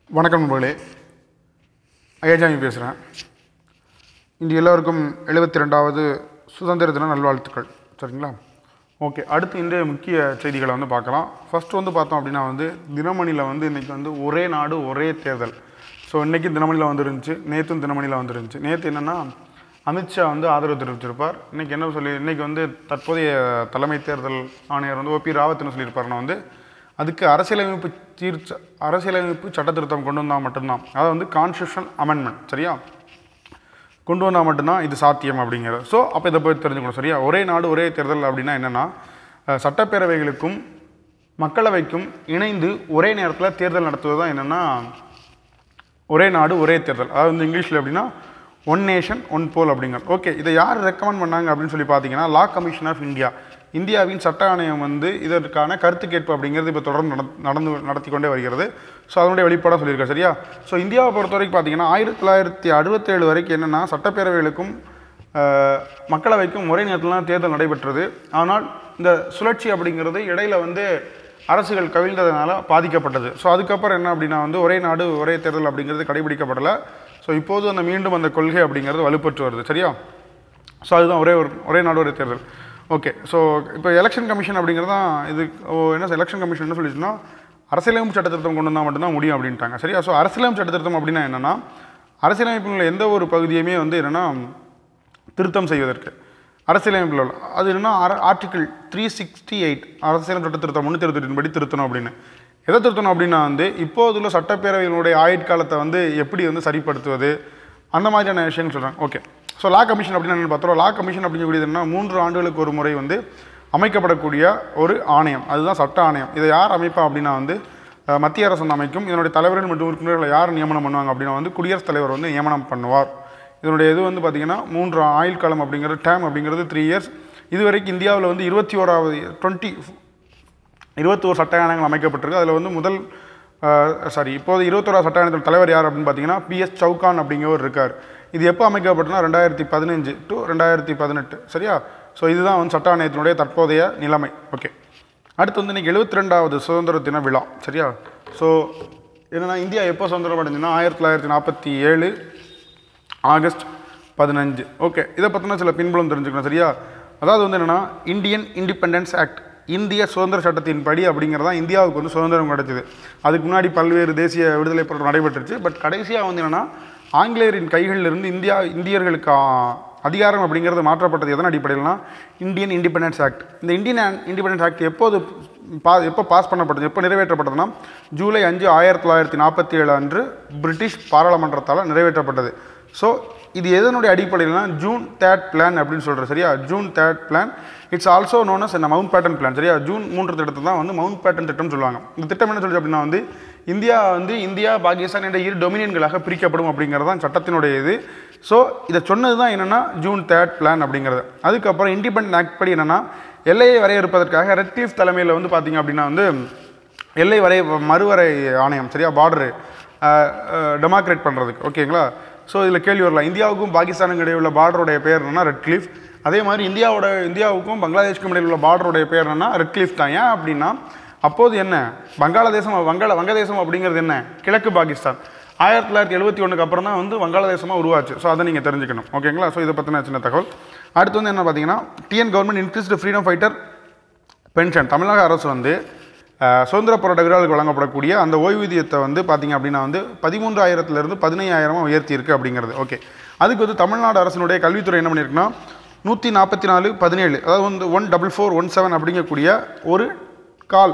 வணக்கம் நண்பர்களே அய்யாஜாமி பேசுகிறேன் இன்று எல்லோருக்கும் எழுபத்தி ரெண்டாவது சுதந்திர தின நல்வாழ்த்துக்கள் சரிங்களா ஓகே அடுத்து இன்றைய முக்கிய செய்திகளை வந்து பார்க்கலாம் ஃபர்ஸ்ட் வந்து பார்த்தோம் அப்படின்னா வந்து தினமணியில் வந்து இன்றைக்கி வந்து ஒரே நாடு ஒரே தேர்தல் ஸோ இன்றைக்கி தினமணியில் வந்துருந்துச்சு நேற்றும் தினமணியில் வந்துருந்துச்சு நேற்று என்னென்னா அமித்ஷா வந்து ஆதரவு தெரிவிச்சிருப்பார் இன்றைக்கி என்ன சொல்லி இன்றைக்கி வந்து தற்போதைய தலைமை தேர்தல் ஆணையர் வந்து ஓபி ராவத் என்ன சொல்லியிருப்பாருன்னா வந்து அதுக்கு அரசியலமைப்பு தீர்ச்ச அரசியலமைப்பு சட்ட திருத்தம் கொண்டு வந்தால் மட்டும்தான் அதாவது வந்து கான்ஸ்டியூஷன் அமெண்ட்மெண்ட் சரியா கொண்டு வந்தால் மட்டும்தான் இது சாத்தியம் அப்படிங்கிறது ஸோ அப்போ இதை போய் தெரிஞ்சுக்கணும் சரியா ஒரே நாடு ஒரே தேர்தல் அப்படின்னா என்னென்னா அஹ், சட்டப்பேரவைகளுக்கும் மக்களவைக்கும் இணைந்து ஒரே நேரத்தில் தேர்தல் நடத்துவது தான் என்னென்னா ஒரே நாடு ஒரே தேர்தல் அதாவது வந்து இங்கிலீஷில் எப்படின்னா ஒன் நேஷன் ஒன் போல் அப்படிங்கிற ஓகே இதை யார் ரெக்கமெண்ட் பண்ணாங்க அப்படின்னு சொல்லி பார்த்தீங்கன்னா லா கமிஷன் ஆஃப் இந்தியா இந்தியாவின் சட்ட ஆணையம் வந்து இதற்கான கருத்து கேட்பு அப்படிங்கிறது இப்போ தொடர்ந்து நட- நடந்து நடத்தி கொண்டே வருகிறது ஸோ அதனுடைய வெளிப்பாடாக சொல்லியிருக்காரு சரியா ஸோ இந்தியாவை பொறுத்த வரைக்கும் பார்த்தீங்கன்னா ஆயிரத்தி தொள்ளாயிரத்தி அறுபத்தேழு வரைக்கும் என்னென்னா சட்டப்பேரவைகளுக்கும் அஹ், மக்களவைக்கும் ஒரே நேரத்தில் தான் தேர்தல் நடைபெற்றது ஆனால் இந்த சுழற்சி அப்படிங்கிறது இடையில வந்து அரசுகள் கவிழ்ந்ததுனால பாதிக்கப்பட்டது ஸோ அதுக்கப்புறம் என்ன அப்படின்னா வந்து ஒரே நாடு ஒரே தேர்தல் அப்படிங்கிறது கடைபிடிக்கப்படலை ஸோ இப்போது அந்த மீண்டும் அந்த கொள்கை அப்படிங்கிறது வலுப்பெற்று வருது சரியா ஸோ அதுதான் ஒரே ஒரு ஒரே நாடு ஒரே தேர்தல் ஓகே ஸோ இப்போ எலெக்ஷன் கமிஷன் அப்படிங்கிறது தான் இது ஓ, என்ன எலெக்ஷன் கமிஷன் என்ன சொல்லிச்சுன்னா அரசியலமைப்பு சட்ட திருத்தம் கொண்டு வந்தால் மட்டும்தான் முடியும் அப்படின்ட்டாங்க சரியா ஸோ அரசியலமைப்பு சட்ட திருத்தம் அப்படின்னா என்னென்னா அரசியலமைப்பில் உள்ள எந்த ஒரு பகுதியுமே வந்து என்னென்னா திருத்தம் செய்வதற்கு அரசியலமைப்பில் உள்ள அது என்னன்னா ஆர்டிகிள் த்ரீ சிக்ஸ்டி எயிட் அரசியலமைப்பு சட்ட திருத்தம் முன்னூற்றி இருபத்தெட்டின் படி திருத்தணும் அப்படின்னு எதை திருத்தணும் அப்படின்னா வந்து இப்போதுள்ள சட்டப்பேரவையினுடைய ஆயுட்காலத்தை வந்து எப்படி வந்து சரிப்படுத்துவது அந்த மாதிரியான விஷயங்கள் சொல்கிறாங்க ஓகே ஸோ லா கமிஷன் அப்படின்னு என்னென்னு பார்த்தோம் லா கமிஷன் அப்படிங்கக்கூடியது என்ன மூன்று ஆண்டுகளுக்கு ஒரு முறை வந்து அமைக்கப்படக்கூடிய ஒரு ஆணையம் அதுதான் சட்ட ஆணையம் இதை யார் அமைப்பா அப்படின்னா வந்து அஹ், மத்திய அரசு வந்து அமைக்கும் இதனுடைய தலைவர்கள் மற்றும் உறுப்பினர்களை யார் நியமனம் பண்ணுவாங்க அப்படின்னா வந்து குடியரசுத் தலைவர் வந்து நியமனம் பண்ணுவார் இதனுடைய இது வந்து பார்த்திங்கன்னா மூன்று ஆயுள் காலம் அப்படிங்கிறது டேம் அப்படிங்கிறது த்ரீ இயர்ஸ் இதுவரைக்கும் இந்தியாவில் வந்து இருபத்தி ஓராவது டுவெண்ட்டி இருபத்தோரு சட்ட ஆணையங்கள் அமைக்கப்பட்டிருக்கு அதில் வந்து முதல் சாரி இப்போது இருபத்தோரா சட்ட ஆணையத்தின் தலைவர் யார் அப்படின்னு பார்த்தீங்கன்னா பிஎஸ் சவுகான் அப்படிங்கிறவர் இருக்கார் இது எப்போ அமைக்கப்பட்டனா ரெண்டாயிரத்தி பதினஞ்சு டு ரெண்டாயிரத்தி பதினெட்டு சரியா ஸோ இதுதான் வந்து சட்ட ஆணையத்தினுடைய தற்போதைய நிலைமை ஓகே அடுத்து வந்து இன்றைக்கி எழுபத்தி ரெண்டாவது சுதந்திர தின விழா சரியா ஸோ என்னென்னா இந்தியா எப்போ சுதந்திரம் அடைஞ்சுன்னா ஆயிரத்தி தொள்ளாயிரத்தி நாற்பத்தி ஏழு ஆகஸ்ட் பதினஞ்சு ஓகே இதை பற்றின சில பின்புலம் தெரிஞ்சுக்கணும் சரியா அதாவது வந்து என்னென்னா இந்தியன் இண்டிபெண்டன்ஸ் ஆக்ட் இந்திய சுதந்திர சட்டத்தின் படி அப்படிங்கிறதா இந்தியாவுக்கு வந்து சுதந்திரம் கிடைச்சிது அதுக்கு முன்னாடி பல்வேறு தேசிய விடுதலை போராட்டம் நடைபெற்றுச்சு பட் கடைசியாக வந்து என்னென்னா ஆங்கிலேயரின் கைகளிலிருந்து இந்தியா இந்தியர்களுக்கு ஆ, அதிகாரம் அப்படிங்கிறது மாற்றப்பட்டது எதன் அடிப்படையில்னா இந்தியன் இண்டிபெண்டன்ஸ் ஆக்ட் இந்த இந்தியன் இண்டிபெண்டன்ஸ் ஆக்ட் எப்போது பா எப்போ பாஸ் பண்ணப்பட்டது எப்போ நிறைவேற்றப்பட்டதுன்னா ஜூலை அஞ்சு ஆயிரத்தி தொள்ளாயிரத்தி நாற்பத்தி ஏழு அன்று பிரிட்டிஷ் பாராளுமன்றத்தால் நிறைவேற்றப்பட்டது ஸோ இது எதனுடைய அடிப்படையில்னா ஜூன் தேர்ட் பிளான் அப்படின்னு சொல்கிறேன் சரியா June third plan it's also known as Mountbatten plan சரியா ஜூன் மூன்று திட்டத்தை தான் வந்து மவுண்ட் பேட்டன் திட்டம் சொல்லுவாங்க இந்த திட்டம் என்ன சொல்லுது அப்படின்னா வந்து இந்தியா வந்து இந்தியா பாகிஸ்தான் என்ற இரு டொமினியன்களாக பிரிக்கப்படும் அப்படிங்கிறது தான் சட்டத்தினுடைய இது ஸோ இதை சொன்னது தான் என்னென்னா ஜூன் தேர்ட் பிளான் அப்படிங்கிறது அதுக்கப்புறம் இண்டிபெண்டன்ட் ஆக்ட் படி என்னென்னா எல்லையை வரையறுப்பதற்காக ரெட்கிளிஃப் தலைமையில் வந்து பார்த்தீங்க அப்படின்னா வந்து எல்லை வரை மறுவரை ஆணையம் சரியா பார்டரு டெமோக்ரேட் பண்ணுறதுக்கு ஓகேங்களா ஸோ இதில் கேள்வி வரலாம் இந்தியாவுக்கும் பாகிஸ்தானுக்கும் இடையே உள்ள பார்டருடைய பேர் என்னன்னா ரெட் கிளிஃப் அதே மாதிரி இந்தியாவோட இந்தியாவுக்கும் பங்களாதேஷ்க்கும் இடையில் உள்ள பார்டருடைய பேர் என்னன்னா ரெட் கிளிஃப் தான் ஏன் அப்படின்னா அப்போது என்ன வங்காளதேசம் வங்காள வங்கதேசம் அப்படிங்கிறது என்ன கிழக்கு பாகிஸ்தான் ஆயிரத்தி தொள்ளாயிரத்தி எழுபத்தி ஒன்றுக்கு அப்புறம் தான் வந்து வங்காளதேசமாக உருவாச்சு ஸோ அதை நீங்கள் தெரிஞ்சுக்கணும் ஓகேங்களா ஸோ இதை பற்றின சின்ன தகவல் அடுத்து வந்து என்ன பார்த்தீங்கன்னா T N government increased freedom fighter pension தமிழக அரசு வந்து அஹ், சுதந்திர போராட்ட வீரர்களுக்கு வழங்கப்படக்கூடிய அந்த ஓய்வூதியத்தை வந்து பார்த்தீங்க அப்படின்னா வந்து பதிமூன்றாயிரத்துலேருந்து பதினையாயிரமாக உயர்த்தி இருக்கு அப்படிங்கிறது ஓகே அதுக்கு வந்து தமிழ்நாடு அரசினுடைய கல்வித்துறை என்ன பண்ணியிருக்குன்னா நூற்றி நாற்பத்தி நாலு பதினேழு அதாவது வந்து one double four one seven அப்படிங்கக்கூடிய ஒரு கால்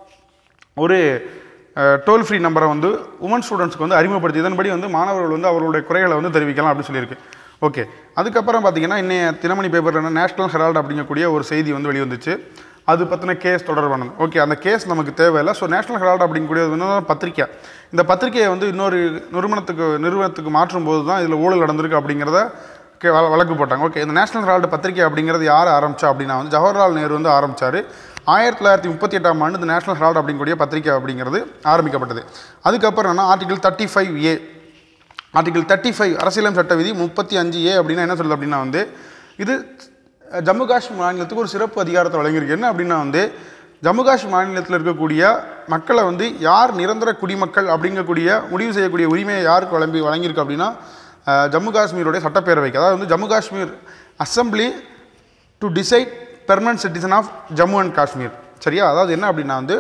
ஒரு டோல் ஃப்ரீ நம்பரை வந்து உமன் ஸ்டூடெண்ட்ஸ்க்கு வந்து அறிமுகப்படுத்தி இதன்படி வந்து மாணவர்கள் வந்து அவர்களுடைய குறைகளை வந்து தெரிவிக்கலாம் அப்படின்னு சொல்லியிருக்கு ஓகே அதுக்கப்புறம் பார்த்தீங்கன்னா இன்னைய தினமணி பேப்பரில் என்ன நேஷனல் ஹெரால்டு அப்படிங்கக்கூடிய ஒரு செய்தி வந்து வெளிவந்துச்சு அது பற்றின கேஸ் தொடர்பானது ஓகே அந்த கேஸ் நமக்கு தேவையில்லை ஸோ நேஷனல் ஹெரால்டு அப்படிங்கக்கூடியது வந்து பத்திரிக்கை இந்த பத்திரிக்கையை வந்து இன்னொரு நிறுவனத்துக்கு நிறுவனத்துக்கு மாற்றும் போது தான் இதில் ஊழல் நடந்திருக்கு அப்படிங்கிறத கே- வழ- வழக்கு போட்டாங்க ஓகே இந்த நேஷனல் ஹெரால்டு பத்திரிக்கை அப்படிங்கிறது யார் ஆரம்பிச்சா அப்படின்னா வந்து ஜவஹர்லால் நேரு வந்து ஆரம்பிச்சார் ஆயிரத்தி தொள்ளாயிரத்தி முப்பத்தி எட்டாம் ஆண்டு இந்த நேஷனல் ஹெரால்டு அப்படிங்கக்கூடிய பத்திரிக்கை அப்படிங்கிறது ஆரம்பிக்கப்பட்டது அதுக்கப்புறம் என்ன article thirty five A article thirty five அரசியலம் சட்ட விதி முப்பத்தி அஞ்சு ஏ அப்படின்னா என்ன சொல்லுது அப்படின்னா வந்து இது அஹ், ஜம்மு காஷ்மீர் மாநிலத்துக்கு ஒரு சிறப்பு அதிகாரத்தை வழங்கியிருக்கு என்ன அப்படின்னா வந்து ஜம்மு காஷ்மீர் மாநிலத்தில் இருக்கக்கூடிய மக்களை வந்து யார் நிரந்தர குடிமக்கள் அப்படிங்கக்கூடிய முடிவு செய்யக்கூடிய உரிமையை யாருக்கு வழங்கி வழங்கியிருக்கு அப்படின்னா அஹ், ஜம்மு காஷ்மீருடைய சட்டப்பேரவைக்கு அதாவது வந்து Jammu Kashmir assembly to decide permanent citizen of Jammu and Kashmir சரியா அதாவது என்ன அப்படின்னா வந்து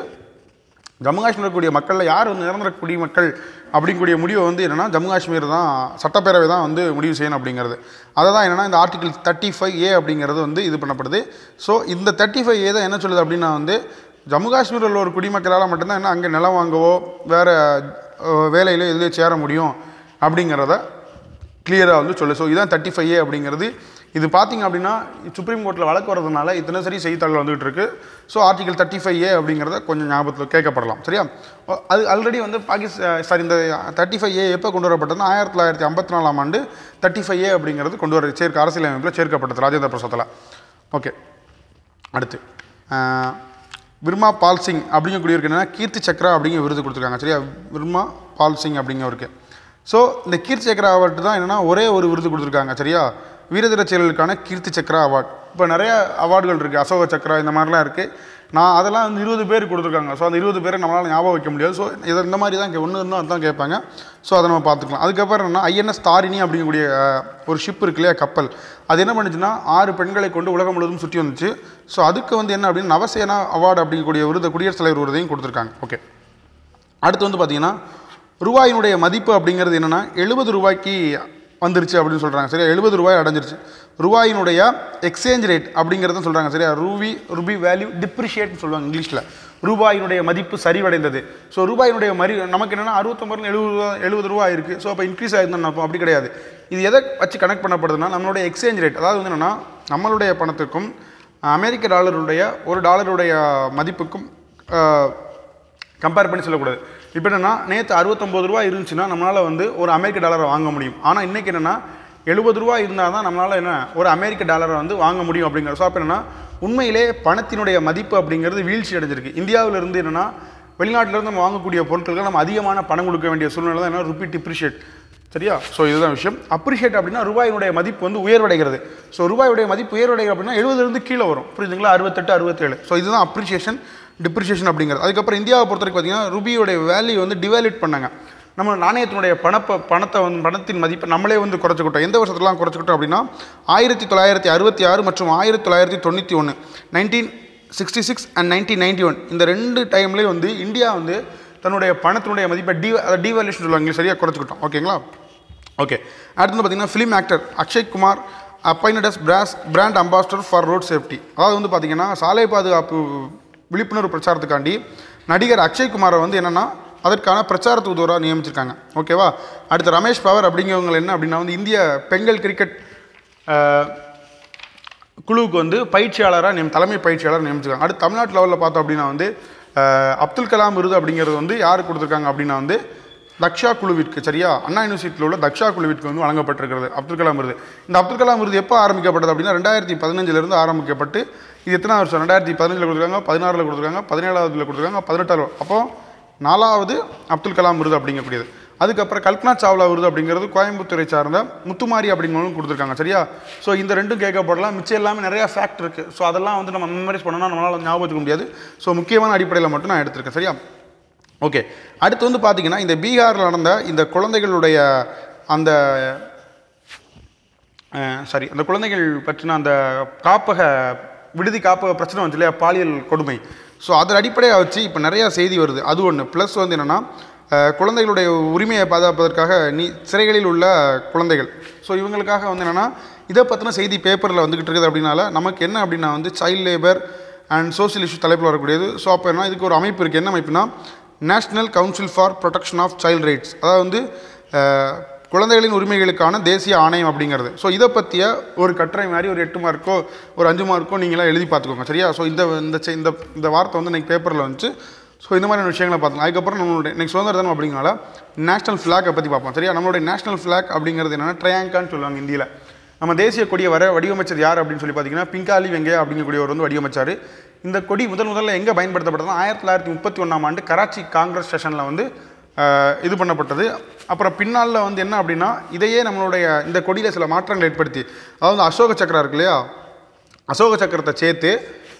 ஜம்மு காஷ்மீர் இருக்கக்கூடிய மக்களில் யார் வந்து நிரந்தர குடிமக்கள் அப்படிங்கக்கூடிய முடிவை வந்து என்னென்னா ஜம்மு காஷ்மீர் தான் சட்டப்பேரவை தான் வந்து முடிவு செய்யணும் அப்படிங்கிறது அதை தான் என்னென்னா இந்த ஆர்டிகிள் தேர்ட்டி ஃபைவ் ஏ அப்படிங்கிறது வந்து இது பண்ணப்படுது ஸோ இந்த தேர்ட்டி ஃபைவ் ஏ தான் என்ன சொல்லுது அப்படின்னா வந்து ஜம்மு காஷ்மீரில் உள்ள ஒரு குடிமக்களால் மட்டும்தான் என்ன அங்கே நிலம் வாங்கவோ வேறு வேலையில் எதுலேயே சேர முடியும் அப்படிங்கிறத கிளியராக வந்து சொல்லு ஸோ இதான் தேர்ட்டி ஃபைவ் ஏ அப்படிங்கிறது இது பார்த்தீங்க அப்படின்னா சுப்ரீம் கோர்ட்டில் வழக்கு வரதுனால இத்தனை சரி செய்தித்தாள்கள் வந்துகிட்டு இருக்கு so article thirty five A அப்படிங்கிறத கொஞ்சம் ஞாபகத்தில் கேட்கப்படலாம் சரியா ஒ- அது ஆல்ரெடி வந்து பாகிஸ்தான் சாரி இந்த தேர்ட்டி ஃபைவ் ஏ எப்போ கொண்டு வரப்பட்டதுன்னா ஆயிரத்தி தொள்ளாயிரத்தி ஐம்பத்தி நாலாம் ஆண்டு தேர்ட்டி ஃபைவ் ஏ அப்படிங்கிறது கொண்டு வர சேர்க்க அரசியலமைப்பில் சேர்க்கப்பட்டது ராஜேந்திர பிரசாத்தில் ஓகே அடுத்து அஹ், விர்மா பால் சிங் அப்படிங்கக்கூடியவருக்கு என்னன்னா கீர்த்தி சக்ரா அப்படிங்கிற விருது கொடுத்துருக்காங்க சரியா விர்மா பால் சிங் அப்படிங்கிறவருக்கு ஸோ இந்த கீர்த்தி சக்ரா அவார்டு தான் என்னன்னா ஒரே ஒரு விருது கொடுத்துருக்காங்க சரியா வீரதீர செயல்களுக்கான கீர்த்தி சக்ரா அவார்டு இப்போ நிறைய அவார்டுகள் இருக்குது அசோக சக்ரா இந்த மாதிரிலாம் இருக்குது நான் அதெல்லாம் வந்து இருபது பேர் கொடுத்துருக்காங்க ஸோ அந்த இருபது பேரை நம்மளால் ஞாபகம் வைக்க முடியாது ஸோ இது இந்த மாதிரி தான் ஒன்று இருந்தால் அதுதான் கேட்பாங்க ஸோ அதை நம்ம பார்த்துக்கலாம் அதுக்கப்புறம் என்னன்னா ஐஎன்எஸ் தாரிணி அப்படிங்கக்கூடிய அஹ், ஒரு ஷிப் இருக்கு இல்லையா கப்பல் அது என்ன பண்ணுச்சுன்னா ஆறு பெண்களை கொண்டு உலகம் முழுவதும் சுற்றி வந்துச்சு ஸோ அதுக்கு வந்து என்ன அப்படின்னு நவசேனா அவார்டு அப்படிங்கக்கூடிய விருது குடியரசுத் தலைவர் விருதையும் கொடுத்துருக்காங்க ஓகே அடுத்து வந்து பார்த்தீங்கன்னா ரூபாயினுடைய மதிப்பு அப்படிங்கிறது என்னென்னா எழுபது ரூபாய்க்கு வந்துருச்சு அப்படின்னு சொல்கிறாங்க சரியா எழுபது ரூபாய் அடைஞ்சிருச்சு ரூபாயினுடைய எக்ஸ்சேஞ்ச் ரேட் அப்படிங்கிறதும் சொல்கிறாங்க சரியா ரூபி ருபி வேல்யூ டிப்ரிஷியேட்னு சொல்லுவாங்க இங்கிலீஷில் ரூபாயினுடைய மதிப்பு சரிவடைந்தது ஸோ ரூபாயினுடைய மரி நமக்கு என்னென்னா அறுபத்தொம்பது எழுபது ரூபா எழுபது ரூபா இருக்குது ஸோ அப்போ இன்க்ரீஸ் ஆயிருந்தோம் அப்போ அப்படி கிடையாது இது எதை வச்சு கனெக்ட் பண்ணப்படுதுன்னா நம்மளுடைய எக்ஸ்சேஞ்ச் ரேட் அதாவது வந்து என்னென்னா நம்மளுடைய பணத்துக்கும் அமெரிக்க டாலருடைய ஒரு டாலருடைய மதிப்புக்கும் ஆஹ், கம்பேர் பண்ணி சொல்லக்கூடாது இப்போ என்னன்னா நேற்று அறுபத்தொம்பது ரூபா இருந்துச்சுன்னா நம்மளால் வந்து ஒரு அமெரிக்க டாலரை வாங்க முடியும் ஆனால் இன்றைக்கி என்னென்னா எழுபது ரூபா இருந்தால் தான் நம்மளால் என்ன ஒரு அமெரிக்க டாலரை வந்து வாங்க முடியும் அப்படிங்கிற ஸோ அப்போ என்னென்னா உண்மையிலே பணத்தினுடைய மதிப்பு அப்படிங்கிறது வீழ்ச்சி அடைஞ்சிருக்கு இந்தியாவில் இருந்து என்னென்னா வெளிநாட்டிலேருந்து நம்ம வாங்கக்கூடிய பொருட்களுக்கு நம்ம அதிகமான பணம் கொடுக்க வேண்டிய சூழ்நிலை தான் என்ன ருபி டிப்ரிஷியேட் சரியா ஸோ இதுதான் விஷயம் அப்ரிஷியேட் அப்படின்னா ரூபாயினுடைய மதிப்பு வந்து உயர்வடைகிறது ஸோ ரூபாயுடைய மதிப்பு உயர்வடைகிறது அப்படின்னா எழுபதுலேருந்து கீழே வரும் புரியுதுங்களா அறுபத்தெட்டு அறுபத்தேழு ஸோ இதுதான் அப்ரிஷியேஷன் டிப்ரிஷியேஷன் அப்படிங்கிறது அதுக்கப்புறம் இந்தியாவை பொறுத்த வரைக்கும் பார்த்தீங்கன்னா ரூபியோடைய வேல்யூ வந்து டிவேல்யூட் பண்ணாங்க நம்ம நாணயத்தினுடைய பணப்ப பணத்தை வந்து பணத்தின் மதிப்பை நம்மளே வந்து குறைச்சிக்கிட்டோம் எந்த வருஷத்துலாம் குறைச்சிக்கிட்டோம் அப்படின்னா ஆயிரத்தி தொள்ளாயிரத்தி அறுபத்தி ஆறு மற்றும் ஆயிரத்தி தொள்ளாயிரத்தி தொண்ணூற்றி ஒன்று nineteen sixty six and nineteen ninety one இந்த ரெண்டு டைம்லேயும் வந்து இந்தியா வந்து தன்னுடைய பணத்தினுடைய மதிப்பை டி அதை டிவேல்யூஷன் சொல்லுவாங்க சரியாக குறைச்சிக்கிட்டோம் ஓகேங்களா ஓகே அடுத்து வந்து பார்த்தீங்கன்னா film actor Akshay Kumar appointed as பிராஸ் brand ambassador for road safety அதாவது வந்து பார்த்தீங்கன்னா சாலை பாதுகாப்பு விழிப்புணர்வு பிரச்சாரத்துக்காண்டி நடிகர் அக்ஷய் குமாரை வந்து என்னென்னா அதற்கான பிரச்சார தூதுவராக நியமிச்சிருக்காங்க ஓகேவா அடுத்து ரமேஷ் பவர் அப்படிங்கிறவங்க என்ன அப்படின்னா வந்து இந்திய பெண்கள் கிரிக்கெட் அஹ், குழுவுக்கு வந்து பயிற்சியாளராக நியம் தலைமை பயிற்சியாளர் நியமிச்சிருக்காங்க அடுத்து தமிழ்நாட்டு லெவலில் பார்த்தோம் அப்படின்னா வந்து அஹ், அப்துல் கலாம் விருது அப்படிங்கிறது வந்து யார் கொடுத்துருக்காங்க அப்படின்னா வந்து தக்ஷா குழுவிற்கு சரியா அண்ணா யூனிவர்சிட்டியில் உள்ள தக்ஷா குழுவிற்கு வந்து வழங்கப்பட்டிருக்கிறது அப்துல் கலாம் விருது இந்த அப்துல் கலாம் விருது எப்போ ஆரம்பிக்கப்பட்டது அப்படின்னா ரெண்டாயிரத்தி பதினஞ்சிலிருந்து ஆரம்பிக்கப்பட்டு இது எத்தனை வருஷம் ரெண்டாயிரத்தி பதினஞ்சில் கொடுத்துருக்காங்க பதினாறில் கொடுத்துருக்காங்க பதினேழாவதுல கொடுத்துருக்காங்க பதினெட்டாவது அப்போ நாலாவது அப்துல் கலாம் விருது அப்படிங்கக்கூடியது அதுக்கப்புறம் கல்பனா சாவ்லா விருது அப்படிங்கிறது கோயம்புத்தூரை சார்ந்த முத்துமாரி அப்படிங்கிறவங்க கொடுத்துருக்காங்க சரியா ஸோ இந்த ரெண்டும் கேட்கப்படலாம் மிச்சம் எல்லாமே நிறைய ஃபேக்ட் இருக்குது ஸோ அதெல்லாம் வந்து நம்ம மெமரைஸ் பண்ணோம்னா நம்மளால் ஞாபகம் வச்சுக்க முடியாது ஸோ முக்கியமான அடிப்படையில் மட்டும் நான் எடுத்திருக்கேன் சரியா ஓகே அடுத்து வந்து பார்த்தீங்கன்னா இந்த பீகாரில் நடந்த இந்த குழந்தைகளுடைய அந்த சாரி அந்த குழந்தைகள் பற்றின அந்த காப்பக விடுதி காப்பக பிரச்சனை வந்து இல்லையா பாலியல் கொடுமை ஸோ அதன் அடிப்படையாக வச்சு இப்போ நிறையா செய்தி வருது அது ஒன்று ப்ளஸ் வந்து என்னென்னா குழந்தைகளுடைய உரிமையை பாதுகாப்பதற்காக நீ சிறைகளில் உள்ள குழந்தைகள் ஸோ இவங்களுக்காக வந்து என்னென்னா இதை பற்றின செய்தி பேப்பரில் வந்துக்கிட்டு இருக்குது அப்படின்னால நமக்கு என்ன அப்படின்னா வந்து child labour and social issue தலைப்பில் வரக்கூடியது ஸோ அப்போ என்ன இதுக்கு ஒரு அமைப்பு இருக்குது என்ன அமைப்புனா national council for protection of child rights அதாவது வந்து அஹ், குழந்தைகளின் உரிமைகளுக்கான தேசிய ஆணையம் அப்படிங்கிறது ஸோ இதை பற்றிய ஒரு கட்டுரை மாதிரி ஒரு எட்டு மார்க்கோ ஒரு அஞ்சு மார்க்கோ நீங்களாம் எழுதி பார்த்துக்கோங்க சரியா ஸோ இந்த இந்த செ- இந்த இந்த வார்த்தை வந்து இன்னைக்கு பேப்பரில் வந்துச்சு ஸோ இந்த மாதிரியான விஷயங்களை பார்த்தோம் அதுக்கப்புறம் நம்மளுடைய இன்னைக்கு சுதந்திர தினம் அப்படிங்கிறனால நேஷனல் ஃப்ளாகை பற்றி பார்ப்போம் சரியா நம்மளுடைய நேஷனல் ஃப்ளாக் அப்படிங்கிறது என்னென்னா ட்ரையாங்கான்னு சொல்லுவாங்க இந்தியில் நம்ம தேசிய கொடியை வர வடிவமைச்சர் யார் அப்படின்னு சொல்லி பார்த்தீங்கன்னா பிங்காலி வெங்கையா அப்படிங்கக்கூடியவர் வந்து வடிவமைச்சார் இந்த கொடி முதல் முதல்ல எங்கே பயன்படுத்தப்பட்டதுன்னா ஆயிரத்தி தொள்ளாயிரத்தி முப்பத்தி ஒன்றாம் ஆண்டு கராச்சி காங்கிரஸ் ஸ்டேஷனில் வந்து ஆஹ், இது பண்ணப்பட்டது அப்புறம் பின்னாளில் வந்து என்ன அப்படின்னா இதையே நம்மளுடைய இந்த கொடியில் சில மாற்றங்கள் ஏற்படுத்தி அதாவது அசோக சக்கரம் இருக்கு இல்லையா அசோக சக்கரத்தை சேர்த்து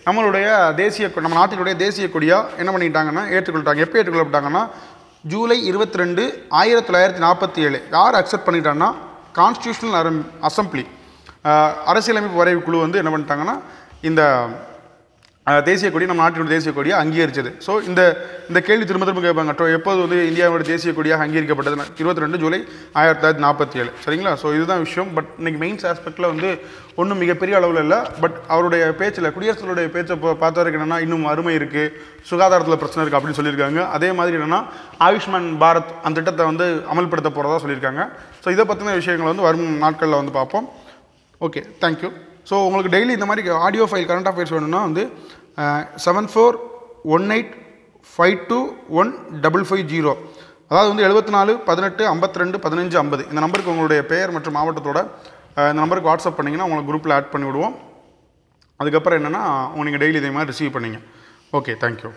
நம்மளுடைய தேசிய கொ- நம்ம நாட்டினுடைய தேசிய கொடியாக என்ன பண்ணிட்டாங்கன்னா ஏற்றுக்கொள்ளிட்டாங்க எப்போ ஏற்றுக்கொள்ளப்பட்டாங்கன்னா ஜூலை இருபத்தி ரெண்டு ஆயிரத்தி தொள்ளாயிரத்தி நாற்பத்தி ஏழு யார் அக்செப்ட் பண்ணிட்டாங்கன்னா கான்ஸ்டியூஷனல் அசம்பிளி அரசியலமைப்பு வரைவு குழு வந்து என்ன பண்ணிட்டாங்கன்னா இந்த அஹ், தேசிய கொடி நம்ம நாட்டினுடைய தேசிய கொடியை அங்கீகரிச்சது ஸோ இந்த இந்த கேள்வி திரும்ப திரும்ப கேட்பாங்க டோ- எப்போது வந்து இந்தியாவோட தேசிய கொடியாக அங்கீகரிக்கப்பட்டது இருபத்தி ரெண்டு ஜூலை ஆயிரத்தி தொள்ளாயிரத்தி நாற்பத்தி ஏழு சரிங்களா ஸோ இதுதான் விஷயம் பட் இன்னைக்கு மெயின்ஸ் ஆஸ்பெக்டில் வந்து ஒன்றும் மிகப்பெரிய அளவில் இல்லை பட் அவருடைய பேச்சில் குடியரசுடைய பேச்சை இப்போ பார்த்த வரைக்கும் என்னன்னா இன்னும் அருமை இருக்குது சுகாதாரத்தில் பிரச்சனை இருக்குது அப்படின்னு சொல்லியிருக்காங்க அதே மாதிரி என்னன்னா ஆயுஷ்மான் பாரத் அந்த திட்டத்தை வந்து அமல்படுத்த போகிறதா சொல்லியிருக்காங்க ஸோ இதை பற்றின விஷயங்களை வந்து வரும் நாட்களில் வந்து பார்ப்போம் ஓகே தேங்க்யூ ஸோ உங்களுக்கு டெய்லி இந்த மாதிரி ஆடியோ ஃபைல் கரண்ட் அஃபேர்ஸ் வேணும்னா வந்து seven four one eight five two one double five zero அதாவது வந்து எழுபத்தி நாலு பதினெட்டு ஐம்பத்தி ரெண்டு பதினஞ்சு ஐம்பது இந்த நம்பருக்கு உங்களுடைய பெயர் மற்றும் மாவட்டத்தோட அஹ், இந்த நம்பருக்கு வாட்ஸ்அப் பண்ணிங்கன்னா உங்களுக்கு குரூப்பில் ஆட் பண்ணி விடுவோம் அதுக்கப்புறம் என்னென்னா நீங்கள் டெய்லி இதே மாதிரி ரிசீவ் பண்ணீங்க ஓகே தேங்க்யூ